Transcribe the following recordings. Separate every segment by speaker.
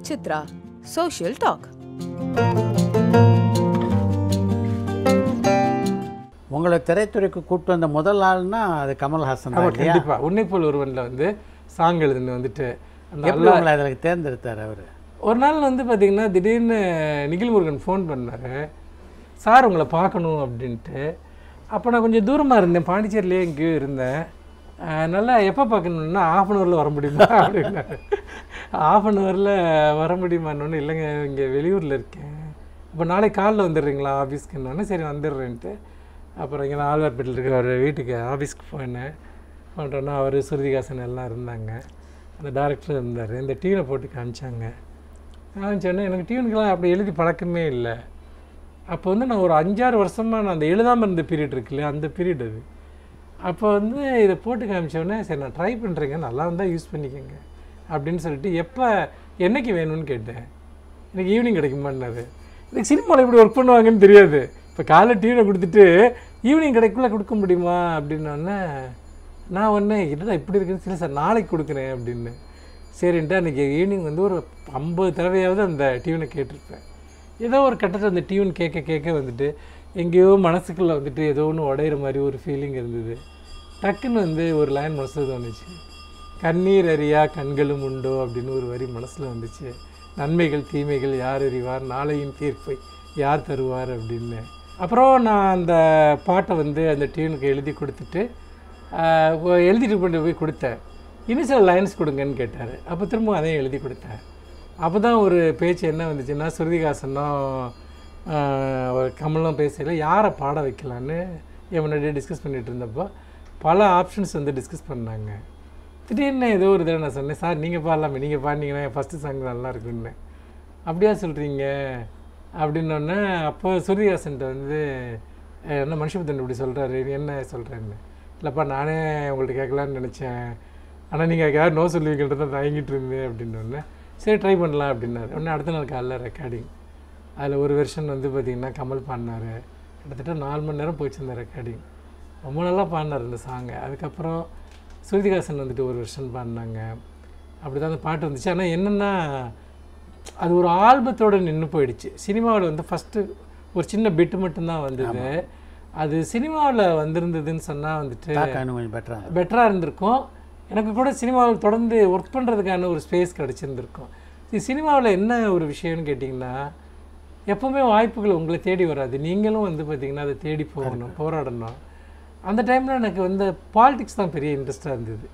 Speaker 1: with Chitra. Social Talk.
Speaker 2: உங்களை திரைத்துறைக்கு கூப்பிட்டு வந்த முதல் ஆள்னா அது கமல்ஹாசன் தான்
Speaker 3: ஆமாம்
Speaker 2: இல்லையா
Speaker 3: கண்டிப்பாக உன்னை போல் ஒருவனில் வந்து சாங் எழுதுன்னு வந்துட்டு அந்த
Speaker 2: எப்படி உங்களை அதில் தேர்ந்தெடுத்தார் அவர்
Speaker 3: ஒரு நாள் வந்து பார்த்தீங்கன்னா திடீர்னு நிகில் முருகன் ஃபோன் பண்ணார் சார் உங்களை பார்க்கணும் அப்படின்ட்டு அப்போ நான் கொஞ்சம் தூரமாக இருந்தேன் பாண்டிச்சேரியிலே எங்கேயோ இருந்தேன் அஹ் நல்லா எப்போ பார்க்கணுன்னா ஆஃப் அன் ஹவரில் வர முடியுமா அப்படின்னாரு ஆஃப் அன் ஹவரில் வர முடியுமான்னு இல்லைங்க இங்கே வெளியூரில் இருக்கேன் அப்போ நாளைக்கு காலைல வந்துடுறீங்களா ஆஃபீஸ்க்குன்னு சரி வந்துடுறேன்ட்டு அப்புறம் இங்கே ஆழ்வார்பேட்டில் இருக்கிற அவர் வீட்டுக்கு ஆஃபீஸ்க்கு போனேன் போனோன்னா அவர் சுருதிகாசன் எல்லாம் இருந்தாங்க அந்த டேரக்டர் இருந்தார் இந்த டிவியில் போட்டு காமிச்சாங்க நான் சொன்னேன் எனக்கு டியூனுக்கெல்லாம் அப்படி எழுதி பழக்கமே இல்லை அப்போ வந்து நான் ஒரு அஞ்சாறு வருஷமாக நான் அந்த எழுதாமல் இருந்த பீரியட் இருக்குல்ல அந்த பீரியட் அது அப்போ வந்து இதை போட்டு காமிச்சோடனே சரி நான் ட்ரை பண்ணுறேங்க நல்லா இருந்தால் யூஸ் பண்ணிக்கோங்க அப்படின்னு சொல்லிட்டு எப்போ என்னைக்கு வேணும்னு கேட்டேன் எனக்கு ஈவினிங் கிடைக்குமான்னாரு எனக்கு சினிமாவில் எப்படி ஒர்க் பண்ணுவாங்கன்னு தெரியாது இப்போ காலைல டிவியில் கொடுத்துட்டு ஈவினிங் கிடைக்குள்ள கொடுக்க முடியுமா அப்படின்னோடனே நான் ஒன்று என்னடா இப்படி இருக்குன்னு சரி சார் நாளைக்கு கொடுக்குறேன் அப்படின்னு சரின்ட்டு அன்றைக்கி ஈவினிங் வந்து ஒரு ஐம்பது தடவையாவது அந்த டியூனை கேட்டிருப்பேன் ஏதோ ஒரு கட்டத்தில் அந்த டியூன் கேட்க கேட்க வந்துட்டு எங்கேயோ மனசுக்குள்ளே வந்துட்டு ஏதோ ஒன்று உடையிற மாதிரி ஒரு ஃபீலிங் இருந்தது டக்குன்னு வந்து ஒரு லைன் மனசில் தோணுச்சு கண்ணீர் அறியா கண்களும் உண்டோ அப்படின்னு ஒரு வரி மனசில் வந்துச்சு நன்மைகள் தீமைகள் யார் அறிவார் நாளையின் தீர்ப்பை யார் தருவார் அப்படின்னு அப்புறம் நான் அந்த பாட்டை வந்து அந்த டியூனுக்கு எழுதி கொடுத்துட்டு ஆஹ், ஒ- எழுதிட்டு கொண்டு போய் கொடுத்தேன் இன்னும் சில லைன்ஸ் கொடுங்கன்னு கேட்டார் அப்போ திரும்ப அதையும் எழுதி கொடுத்தேன் அப்போ தான் ஒரு பேச்சு என்ன வந்துச்சுன்னா சுருதிகாசனும் ஆஹ், கமலும் பேசல யாரை பாட வைக்கலான்னு என் முன்னாடியே டிஸ்கஸ் பண்ணிட்டு இருந்தப்போ பல ஆப்ஷன்ஸ் வந்து டிஸ்கஸ் பண்ணாங்க திடீர்னு ஏதோ ஒரு தடவை நான் சொன்னேன் சார் நீங்கள் பாடலாமே நீங்கள் பாடினீங்கன்னா என் ஃபஸ்ட்டு சாங் நல்லா இருக்குன்னு அப்படியா சொல்கிறீங்க அப்படின்னோடனே அப்போ சூரியஹாசன்ட்ட வந்து "அஹ், என்ன மனுஷபுத்தன் இப்படி சொல்கிறாரு என்ன சொல்கிறேன்னு இல்லைப்பா நானே உங்கள்கிட்ட கேட்கலான்னு நினச்சேன் ஆனால் நீங்கள் யார் நோ சொல்லுவீங்கன்றது தான் தயங்கிட்டு இருந்தேன் அப்படின்னோடனே சரி ட்ரை பண்ணலாம் அப்படின்னாரு உடனே அடுத்த நாள் காலைல ரெக்கார்டிங் அதில் ஒரு வெர்ஷன் வந்து பார்த்திங்கன்னா கமல் பாடினார் கிட்டத்தட்ட நாலு மணி நேரம் போயிடுச்சு அந்த ரெக்கார்டிங் ரொம்ப நல்லா பாடினார் இந்த சாங்கை அதுக்கப்புறம் ஸ்ருதிகாசன் வந்துட்டு ஒரு வெர்ஷன் பாடினாங்க அப்படி தான் அந்த பாட்டு வந்துச்சு ஆனால் என்னென்னா அது ஒரு ஆல்பத்தோட நின்று போயிடுச்சு சினிமாவில் வந்து ஃபஸ்ட்டு ஒரு சின்ன பிட்டு மட்டும்தான் வந்தது அது சினிமாவில் வந்திருந்ததுன்னு சொன்னால் வந்துட்டு
Speaker 2: தாக்கம் இன்னும் கொஞ்சம் பெட்டராக
Speaker 3: பெட்டராக இருந்திருக்கும் எனக்கு கூட சினிமாவில் தொடர்ந்து ஒர்க் பண்ணுறதுக்கான ஒரு ஸ்பேஸ் கிடச்சிருந்துருக்கும் இது சினிமாவில் என்ன ஒரு விஷயம்னு கேட்டிங்கன்னா எப்போவுமே வாய்ப்புகள் உங்களை தேடி வராது நீங்களும் வந்து பார்த்திங்கன்னா அதை தேடி போகணும் போராடணும் அந்த டைமில் எனக்கு வந்து பாலிடிக்ஸ் தான் பெரிய இன்ட்ரெஸ்ட்டாக இருந்தது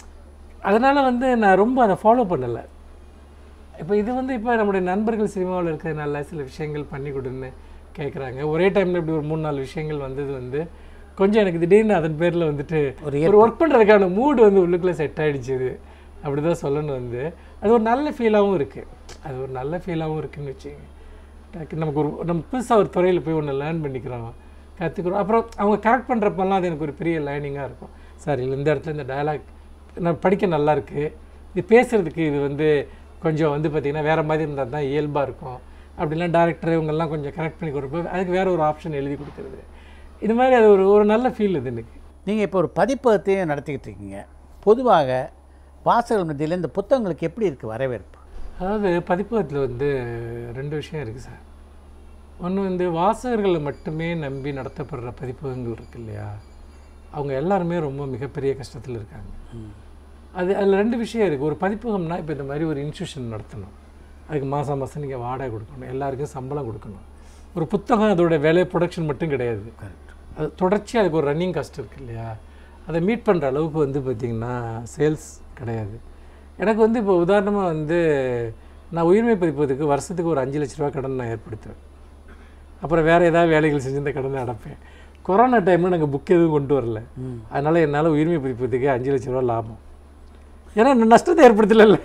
Speaker 3: அதனால் வந்து நான் ரொம்ப அதை ஃபாலோ பண்ணலை இப்போ இது வந்து இப்போ நம்முடைய நண்பர்கள் சினிமாவில் இருக்கிறதுனால சில விஷயங்கள் பண்ணி கொடுன்னு கேட்குறாங்க ஒரே டைமில் இப்படி ஒரு மூணு நாலு விஷயங்கள் வந்தது வந்து கொஞ்சம் எனக்கு திடீர்னு அதன் பேரில் வந்துட்டு
Speaker 2: ஒரு
Speaker 3: ஒரு ஒர்க் பண்ணுறதுக்கான மூடு வந்து உள்ளுக்குள்ளே செட் ஆகிடுச்சு இது அப்படி தான் சொல்லணும் வந்து அது ஒரு நல்ல ஃபீலாகவும் இருக்குது அது ஒரு நல்ல ஃபீலாகவும் இருக்குன்னு வச்சுங்க டக்கு நமக்கு ஒரு நம்ம புதுசாக ஒரு துறையில் போய் ஒன்று லேர்ன் பண்ணிக்கிறோம் கற்றுக்குறோம் அப்புறம் அவங்க கரெக்ட் பண்ணுறப்பெல்லாம் அது எனக்கு ஒரு பெரிய லேர்னிங்காக இருக்கும் சார் இல்லை இந்த இடத்துல இந்த டயலாக் நான் படிக்க நல்லா இருக்கு இது பேசுகிறதுக்கு இது வந்து கொஞ்சம் வந்து பார்த்திங்கன்னா வேறு மாதிரி இருந்தால் தான் இயல்பாக இருக்கும் அப்படிலாம் டேரக்டர் இவங்கெல்லாம் கொஞ்சம் கரெக்ட் பண்ணி கொடுப்போ அதுக்கு வேறு ஒரு ஆப்ஷன் எழுதி கொடுக்குறது இது மாதிரி அது ஒரு ஒரு நல்ல ஃபீல் இது எனக்கு
Speaker 2: நீங்கள் இப்போ ஒரு பதிப்பகத்தையும் நடத்திக்கிட்டு இருக்கீங்க பொதுவாக வாசகர்கள் மத்தியில் இந்த புத்தகங்களுக்கு எப்படி இருக்குது வரவேற்பு
Speaker 3: அதாவது பதிப்பகத்தில் வந்து ரெண்டு விஷயம் இருக்குது சார் ஒன்று வந்து வாசகர்களை மட்டுமே நம்பி நடத்தப்படுற பதிப்பகங்கள் இருக்கு இல்லையா அவங்க எல்லாருமே ரொம்ப மிகப்பெரிய கஷ்டத்தில் இருக்காங்க அது அதில் ரெண்டு விஷயம் இருக்குது ஒரு பதிப்பகம்னா இப்போ இந்த மாதிரி ஒரு இன்ஸ்டியூஷன் நடத்தணும் அதுக்கு மாதம் மாதம் நீங்கள் வாடகை கொடுக்கணும் எல்லாருக்கும் சம்பளம் கொடுக்கணும் ஒரு புத்தகம் அதோட வேலை ப்ரொடக்ஷன் மட்டும் கிடையாது அது தொடர்ச்சி அதுக்கு ஒரு ரன்னிங் காஸ்ட் இருக்கு இல்லையா அதை மீட் பண்ணுற அளவுக்கு வந்து பார்த்திங்கன்னா சேல்ஸ் கிடையாது எனக்கு வந்து இப்போ உதாரணமாக வந்து நான் உயிர்மை பதிப்பதுக்கு வருஷத்துக்கு ஒரு அஞ்சு லட்ச ரூபா கடன் நான் ஏற்படுத்துவேன் அப்புறம் வேறு ஏதாவது வேலைகள் செஞ்சு இந்த கடனை அடைப்பேன் கொரோனா டைமில் நாங்கள் புக் எதுவும் கொண்டு வரல அதனால் என்னால் உயிர்மை பதிப்பதுக்கு அஞ்சு லட்ச ரூபா லாபம் ஏன்னா நான் நஷ்டத்தை ஏற்படுத்தலைல்ல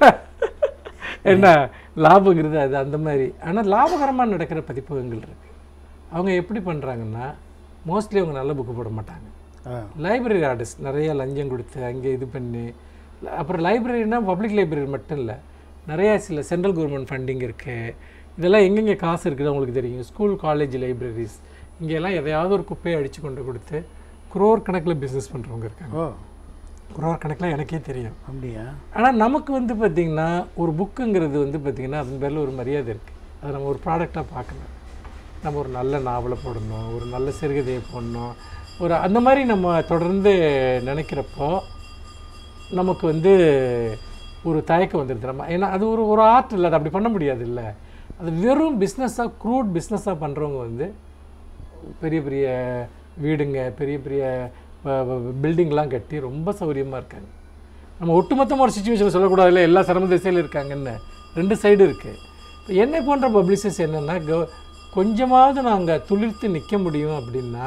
Speaker 3: என்ன லாபங்கிறது அது அந்த மாதிரி ஆனால் லாபகரமாக நடக்கிற பதிப்பகங்கள் இருக்குது அவங்க எப்படி பண்ணுறாங்கன்னா மோஸ்ட்லி அவங்க நல்ல புக்கு போட மாட்டாங்க லைப்ரரி ஆர்டிஸ்ட் நிறைய லஞ்சம் கொடுத்து அங்கே இது பண்ணி அப்புறம் லைப்ரரினா பப்ளிக் லைப்ரரி மட்டும் இல்லை நிறையா சில சென்ட்ரல் கவர்மெண்ட் ஃபண்டிங் இருக்குது இதெல்லாம் எங்கெங்கே காசு இருக்குது உங்களுக்கு தெரியும் ஸ்கூல் காலேஜ் லைப்ரரிஸ் இங்கெல்லாம் எதையாவது ஒரு குப்பையை அடித்து கொண்டு கொடுத்து குரோர் கணக்கில் பிஸ்னஸ் பண்ணுறவங்க இருக்காங்க
Speaker 2: ஓ
Speaker 3: குரோர் கணக்கில் எனக்கே தெரியும்
Speaker 2: அப்படியா
Speaker 3: ஆனால் நமக்கு வந்து பார்த்திங்கன்னா ஒரு புக்குங்கிறது வந்து பார்த்திங்கன்னா அதன் பேரில் ஒரு மரியாதை இருக்குது அதை நம்ம ஒரு ப்ராடக்டாக பார்க்கணும் நம்ம ஒரு நல்ல நாவலை போடணும் ஒரு நல்ல சிறுகதையை போடணும் ஒரு அந்த மாதிரி நம்ம தொடர்ந்து நினைக்கிறப்போ நமக்கு வந்து ஒரு தயக்கம் வந்துடுது நம்ம ஏன்னா அது ஒரு ஒரு ஆர்ட் இல்லை அது அப்படி பண்ண முடியாது இல்லை அது வெறும் பிஸ்னஸாக க்ரூட் பிஸ்னஸாக பண்ணுறவங்க வந்து பெரிய பெரிய வீடுங்க பெரிய பெரிய பில்டிங்லாம் கட்டி ரொம்ப சௌகரியமாக இருக்காங்க நம்ம ஒட்டுமொத்தமாக ஒரு சுச்சுவேஷன் சொல்லக்கூடாதுல்ல எல்லா சிரம திசையில் இருக்காங்கன்னு ரெண்டு சைடு இருக்குது இப்போ என்னை போன்ற பப்ளிஷர்ஸ் என்னென்னா கவ கொஞ்சமாவது நாங்கள் துளிர்த்து நிற்க முடியும் அப்படின்னா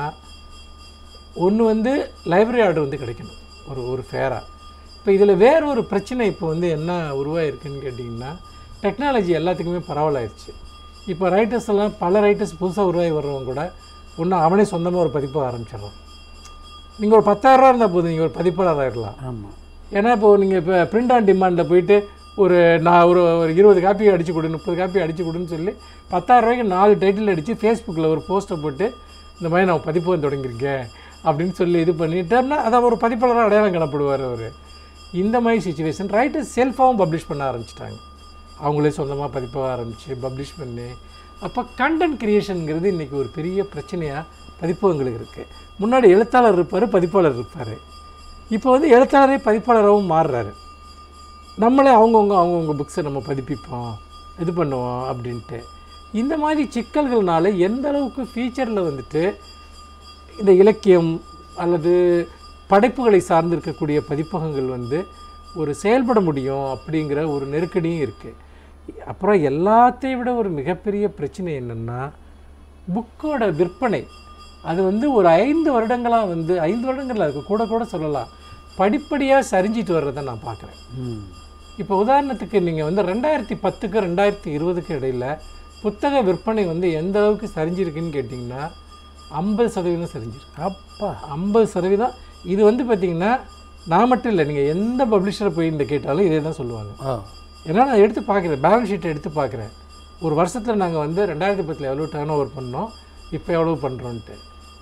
Speaker 3: ஒன்று வந்து லைப்ரரி ஆர்டர் வந்து கிடைக்கணும் ஒரு ஒரு ஃபேராக இப்போ இதில் வேற ஒரு பிரச்சனை இப்போ வந்து என்ன உருவாயிருக்குன்னு கேட்டிங்கன்னா டெக்னாலஜி எல்லாத்துக்குமே பரவலாயிருச்சு இப்போ ரைட்டர்ஸ் எல்லாம் பல ரைட்டர்ஸ் புதுசாக உருவாகி வர்றவங்க கூட ஒன்று அவனே சொந்தமாக ஒரு பதிப்பாக ஆரம்பிச்சிடறான் நீங்கள் ஒரு பத்தாயிரரூவா இருந்தால் போதும் நீங்கள் ஒரு பதிப்பாளர் ஆகிடலாம்
Speaker 2: ஆமாம்
Speaker 3: ஏன்னா இப்போ நீங்கள் இப்போ பிரிண்ட் ஆன் டிமாண்டில் போயிட்டு ஒரு நான் ஒரு ஒரு இருபது காப்பி அடிச்சு கொடு முப்பது காப்பி அடிச்சு கொடுன்னு சொல்லி பத்தாயிரம் ரூபாய்க்கு நாலு டைட்டில் அடித்து ஃபேஸ்புக்கில் ஒரு போஸ்ட்டை போட்டு இந்த மாதிரி நான் பதிப்பகம் தொடங்கியிருக்கேன் அப்படின்னு சொல்லி இது பண்ணிட்டோம்னா அதை ஒரு பதிப்பாளராக அடையாளம் காணப்படுவார் அவர் இந்த மாதிரி சுச்சுவேஷன் ரைட்டர்ஸ் செல்ஃபாகவும் பப்ளிஷ் பண்ண ஆரம்பிச்சிட்டாங்க அவங்களே சொந்தமாக பதிப்பாக ஆரம்பித்து பப்ளிஷ் பண்ணி அப்போ கண்டென்ட் கிரியேஷனுங்கிறது இன்றைக்கி ஒரு பெரிய பிரச்சனையாக பதிப்பகங்களுக்கு இருக்குது முன்னாடி எழுத்தாளர் இருப்பார் பதிப்பாளர் இருப்பார் இப்போ வந்து எழுத்தாளரே பதிப்பாளராகவும் மாறுறாரு நம்மளே அவங்கவுங்க அவங்கவுங்க புக்ஸை நம்ம பதிப்பிப்போம் இது பண்ணுவோம் அப்படின்ட்டு இந்த மாதிரி சிக்கல்கள்னால எந்த அளவுக்கு ஃபியூச்சரில் வந்துட்டு இந்த இலக்கியம் அல்லது படைப்புகளை சார்ந்திருக்கக்கூடிய பதிப்பகங்கள் வந்து ஒரு செயல்பட முடியும் அப்படிங்கிற ஒரு நெருக்கடியும் இருக்குது அப்புறம் எல்லாத்தையும் விட ஒரு மிகப்பெரிய பிரச்சனை என்னென்னா புக்கோட விற்பனை அது வந்து ஒரு ஐந்து வருடங்களாக வந்து ஐந்து வருடங்கள் அதுக்கு கூட கூட சொல்லலாம் படிப்படியாக சரிஞ்சிட்டு வர்றதை நான் பார்க்குறேன்
Speaker 2: ம்
Speaker 3: இப்போ உதாரணத்துக்கு நீங்கள் வந்து ரெண்டாயிரத்தி பத்துக்கு ரெண்டாயிரத்தி இருபதுக்கு இடையில் புத்தக விற்பனை வந்து எந்த அளவுக்கு சரிஞ்சிருக்குன்னு கேட்டிங்கன்னா ஐம்பது சதவீதம் சரிஞ்சிருக்கு
Speaker 2: அப்பா
Speaker 3: ஐம்பது சதவீதம் இது வந்து பார்த்திங்கன்னா நான் மட்டும் இல்லை நீங்கள் எந்த பப்ளிஷரை போய் இந்த கேட்டாலும் இதே தான் சொல்லுவாங்க
Speaker 2: ஓ
Speaker 3: ஏன்னா நான் எடுத்து பார்க்குறேன் பேலன்ஸ் ஷீட்டை எடுத்து பார்க்குறேன் ஒரு வருஷத்தில் நாங்கள் வந்து ரெண்டாயிரத்தி பத்தில் எவ்வளோ டர்ன் ஓவர் பண்ணோம் இப்போ எவ்வளோ பண்ணுறோன்ட்டு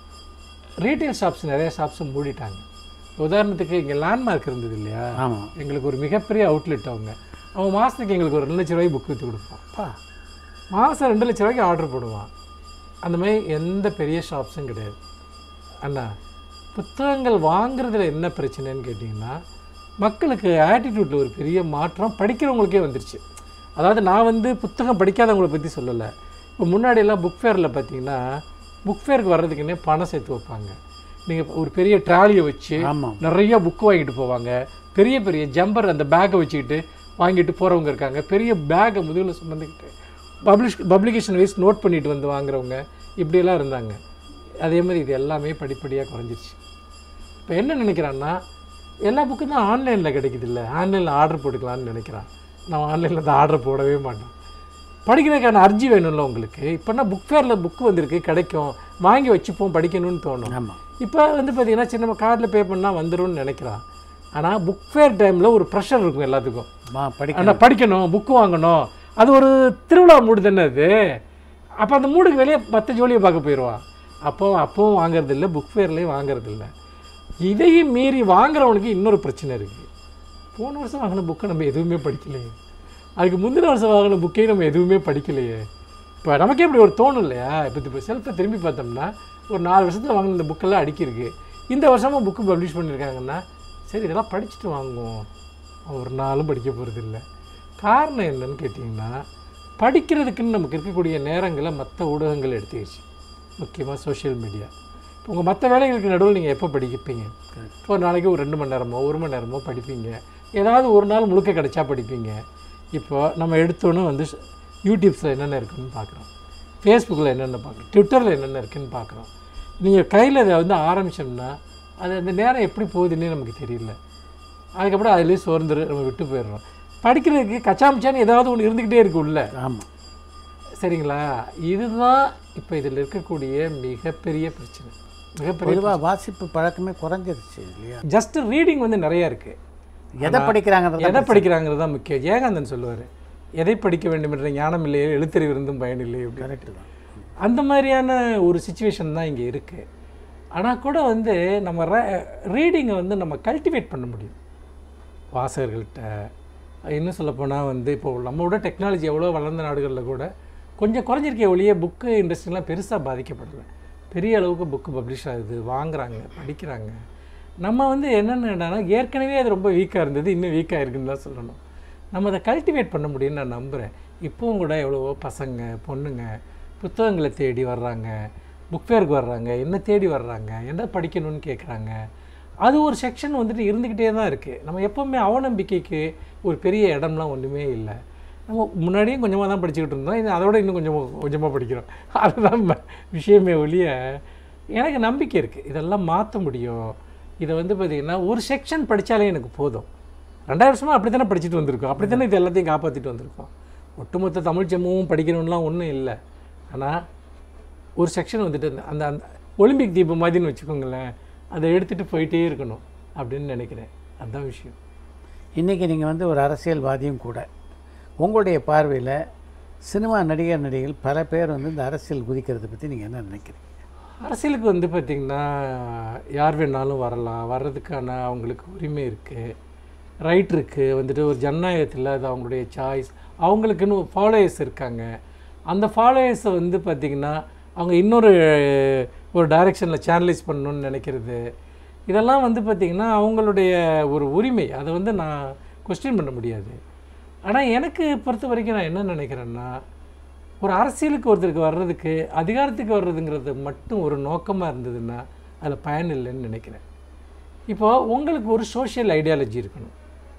Speaker 3: ரீட்டைல் ஷாப்ஸ் நிறைய ஷாப்ஸை மூடிட்டாங்க உதாரணத்துக்கு இங்கே லேண்ட்மார்க் இருந்தது இல்லையா
Speaker 2: ஆமாம்
Speaker 3: எங்களுக்கு ஒரு மிகப்பெரிய அவுட்லெட் அவங்க அவன் மாதத்துக்கு எங்களுக்கு ஒரு ரெண்டு லட்ச ரூபாய்க்கு புக் விற்று கொடுப்பான்
Speaker 2: அப்பா
Speaker 3: மாதம் ரெண்டு லட்ச ரூபாய்க்கு ஆர்டர் போடுவான் அந்த மாதிரி எந்த பெரிய ஷாப்ஸும் கிடையாது அண்ணா புத்தகங்கள் வாங்குறதுல என்ன பிரச்சனைன்னு கேட்டிங்கன்னா மக்களுக்கு ஆட்டிடியூட்டில் ஒரு பெரிய மாற்றம் படிக்கிறவங்களுக்கே வந்துருச்சு அதாவது நான் வந்து புத்தகம் படிக்காதவங்கள பற்றி சொல்லலை இப்போ முன்னாடியெல்லாம் புக் ஃபேரில் பார்த்தீங்கன்னா புக் ஃபேருக்கு வர்றதுக்குன்னே பணம் சேர்த்து வைப்பாங்க நீங்கள் ஒரு பெரிய ட்ராலியை வச்சு
Speaker 2: ஆமாம்
Speaker 3: நிறைய புக்கு வாங்கிட்டு போவாங்க பெரிய பெரிய ஜம்பர் அந்த பேக்கை வச்சுக்கிட்டு வாங்கிட்டு போகிறவங்க இருக்காங்க பெரிய பேக்கை முதுகில் சுமந்துக்கிட்டு பப்ளிஷ் பப்ளிகேஷன் வைஸ் நோட் பண்ணிட்டு வந்து வாங்குறவங்க இப்படியெல்லாம் இருந்தாங்க அதே மாதிரி இது எல்லாமே படிப்படியாக குறைஞ்சிருச்சு இப்போ என்ன நினைக்கிறான்னா எல்லா புக்கும் தான் ஆன்லைனில் கிடைக்குது இல்லை ஆன்லைனில் ஆர்டர் போட்டுக்கலாம்னு நினைக்கிறான் நான் ஆன்லைனில் தான் ஆர்டர் போடவே மாட்டேன் படிக்கிறதுக்கான அர்ஜி வேணும்ல உங்களுக்கு இப்போனா புக் ஃபேரில் புக்கு வந்திருக்கு கிடைக்கும் வாங்கி வச்சுப்போம் படிக்கணும்னு தோணும்
Speaker 2: ஆமாம்
Speaker 3: இப்போ வந்து பார்த்தீங்கன்னா சின்ன கார்டில் பே பண்ணால் வந்துரும்னு நினைக்கிறான் ஆனால் புக் ஃபேர் டைமில் ஒரு ப்ரெஷர் இருக்கும் எல்லாத்துக்கும்
Speaker 2: மா படிக்க
Speaker 3: ஆனால் படிக்கணும் புக்கு வாங்கணும் அது ஒரு திருவிழா மூடு தானே அது அப்போ அந்த மூடுக்கு வெளியே மற்ற ஜோலியை பார்க்க போயிடுவான் அப்போ அப்பவும் வாங்குறது இல்லை புக் ஃபேர்லேயும் வாங்குறது இல்லை இதையும் மீறி வாங்குறவனுக்கு இன்னொரு பிரச்சனை இருக்குது போன வருஷம் வாங்கின புக்கை நம்ம எதுவுமே படிக்கலையே அதுக்கு முந்தின வருஷம் வாங்கின புக்கையும் நம்ம எதுவுமே படிக்கலையே இப்போ நமக்கே இப்படி ஒரு தோணும் இல்லையா இப்போ இப்போ செல்ஃபை திரும்பி பார்த்தோம்னா ஒரு நாலு வருஷத்தில் வாங்கின இந்த புக்கெல்லாம் அடிக்கிருக்கு இந்த வருஷமும் புக்கு பப்ளிஷ் பண்ணியிருக்காங்கன்னா சரி இதெல்லாம் படிச்சுட்டு வாங்குவோம் ஒரு நாளும் படிக்க போகிறது இல்லை காரணம் என்னன்னு கேட்டிங்கன்னா படிக்கிறதுக்குன்னு நமக்கு இருக்கக்கூடிய நேரங்களை மற்ற ஊடகங்கள் எடுத்துக்கிச்சு முக்கியமாக சோஷியல் மீடியா உங்கள் மற்ற வேலைகளுக்கு நடுவில் நீங்கள் எப்போ படிப்பீங்க ஒரு நாளைக்கு ஒரு ரெண்டு மணி நேரமோ ஒரு மணி நேரமோ படிப்பீங்க ஏதாவது ஒரு நாள் முழுக்க கிடைச்சா படிப்பீங்க இப்போ நம்ம எடுத்தோன்னே வந்து யூடியூப்ஸில் என்னென்ன இருக்குன்னு பார்க்குறோம் ஃபேஸ்புக்கில் என்னென்ன பார்க்குறோம் ட்விட்டரில் என்னென்ன இருக்குன்னு பார்க்குறோம் நீங்கள் கையில் அதை வந்து ஆரம்பிச்சோம்னா அது அந்த நேரம் எப்படி போகுதுன்னே நமக்கு தெரியல அதுக்கப்புறம் அதுலேயே சோர்ந்துரு நம்ம விட்டு போயிடுறோம் படிக்கிறதுக்கு கச்சாமிச்சான்னு ஏதாவது ஒன்று இருந்துக்கிட்டே இருக்கு உள்ள
Speaker 2: ஆமாம்
Speaker 3: சரிங்களா இதுதான் இப்போ இதில் இருக்கக்கூடிய மிகப்பெரிய பிரச்சனை மிகப்பெரிய
Speaker 2: பொதுவாக வாசிப்பு பழக்கமே குறைஞ்சிருச்சு இல்லையா
Speaker 3: ஜஸ்ட் ரீடிங் வந்து நிறையா இருக்குது
Speaker 2: எதை படிக்கிறாங்கிறத
Speaker 3: எதை படிக்கிறாங்கிறது தான் முக்கியம் ஜெயகாந்தன் சொல்லுவார் எதை படிக்க வேண்டும் என்ற ஞானம் இல்லையே எழுத்தறிவு இருந்தும் பயனில்லை அப்படி
Speaker 2: கரெக்டு தான்
Speaker 3: அந்த மாதிரியான ஒரு சுச்சுவேஷன் தான் இங்கே இருக்குது ஆனால் கூட வந்து நம்ம ரீடிங்கை வந்து நம்ம கல்டிவேட் பண்ண முடியும் வாசகர்கள்ட்ட இன்னும் சொல்லப்போனால் வந்து இப்போ நம்மளோட டெக்னாலஜி எவ்வளோ வளர்ந்த நாடுகளில் கூட கொஞ்சம் குறைஞ்சிருக்கே ஒழிய புக்கு இண்டஸ்ட்ரிலாம் பெருசாக பாதிக்கப்படலை பெரிய அளவுக்கு புக்கு பப்ளிஷ் ஆகுது வாங்குறாங்க படிக்கிறாங்க நம்ம வந்து என்னென்னா ஏற்கனவே அது ரொம்ப வீக்காக இருந்தது இன்னும் வீக்காக இருக்குன்னு தான் சொல்லணும் நம்ம அதை கல்டிவேட் பண்ண முடியும்னு நான் நம்புகிறேன் இப்போவும் கூட எவ்வளவோ பசங்க பொண்ணுங்க புத்தகங்களை தேடி வர்றாங்க புக் ஃபேருக்கு வர்றாங்க என்ன தேடி வர்றாங்க என்ன படிக்கணும்னு கேட்குறாங்க அது ஒரு செக்ஷன் வந்துட்டு இருந்துக்கிட்டே தான் இருக்குது நம்ம எப்போவுமே அவநம்பிக்கைக்கு ஒரு பெரிய இடம்லாம் ஒன்றுமே இல்லை நம்ம முன்னாடியும் கொஞ்சமாக தான் படிச்சுக்கிட்டு இருந்தோம் இது அதோட இன்னும் கொஞ்சம் கொஞ்சமாக படிக்கிறோம் அதுதான் ம- விஷயமே ஒழிய எனக்கு நம்பிக்கை இருக்குது இதெல்லாம் மாற்ற முடியும் இதை வந்து பார்த்திங்கன்னா ஒரு செக்ஷன் படித்தாலே எனக்கு போதும் ரெண்டாயிரம் வருஷமாக அப்படி தானே படிச்சுட்டு வந்திருக்கோம் அப்படி தானே இது எல்லாத்தையும் காப்பாற்றிட்டு வந்திருக்கோம் ஒட்டுமொத்த தமிழ் செம்மவும் படிக்கணும்லாம் ஒன்றும் இல்லை ஆனால் ஒரு செக்ஷன் வந்துட்டு அந்த- அந்த அந்த ஒலிம்பிக் தீபம் மாதிரின்னு வச்சுக்கோங்களேன் அதை எடுத்துகிட்டு போயிட்டே இருக்கணும் அப்படின்னு நினைக்கிறேன் அதுதான் விஷயம்
Speaker 2: இன்றைக்கி நீங்கள் வந்து ஒரு அரசியல்வாதியும் கூட உங்களுடைய பார்வையில் சினிமா நடிகர் நடிகைகள் பல பேர் வந்து இந்த அரசியல் குதிக்கிறதை பற்றி நீங்கள் என்ன நினைக்கிறீங்க
Speaker 3: அரசியலுக்கு வந்து பார்த்திங்கன்னா யார் வேணாலும் வரலாம் வர்றதுக்கான அவங்களுக்கு உரிமை இருக்குது ரைட் இருக்குது வந்துட்டு ஒரு ஜனநாயகத்தில் அது அவங்களுடைய சாய்ஸ் அவங்களுக்குன்னு ஃபாலோயர்ஸ் இருக்காங்க அந்த ஃபாலோயர்ஸை வந்து பார்த்திங்கன்னா அவங்க இன்னொரு ஒரு டைரெக்ஷனில் சேனலைஸ் பண்ணணும்னு நினைக்கிறது இதெல்லாம் வந்து பார்த்திங்கன்னா அவங்களுடைய ஒரு உரிமை அதை வந்து நான் கொஸ்டின் பண்ண முடியாது ஆனால் எனக்கு பொறுத்த வரைக்கும் நான் என்ன நினைக்கிறேன்னா ஒரு அரசியலுக்கு ஒருத்தருக்கு வர்றதுக்கு அதிகாரத்துக்கு வர்றதுங்கிறது மட்டும் ஒரு நோக்கமாக இருந்ததுன்னா அதில் பயன் இல்லைன்னு நினைக்கிறேன் இப்போது உங்களுக்கு ஒரு சோஷியல் ஐடியாலஜி இருக்கணும்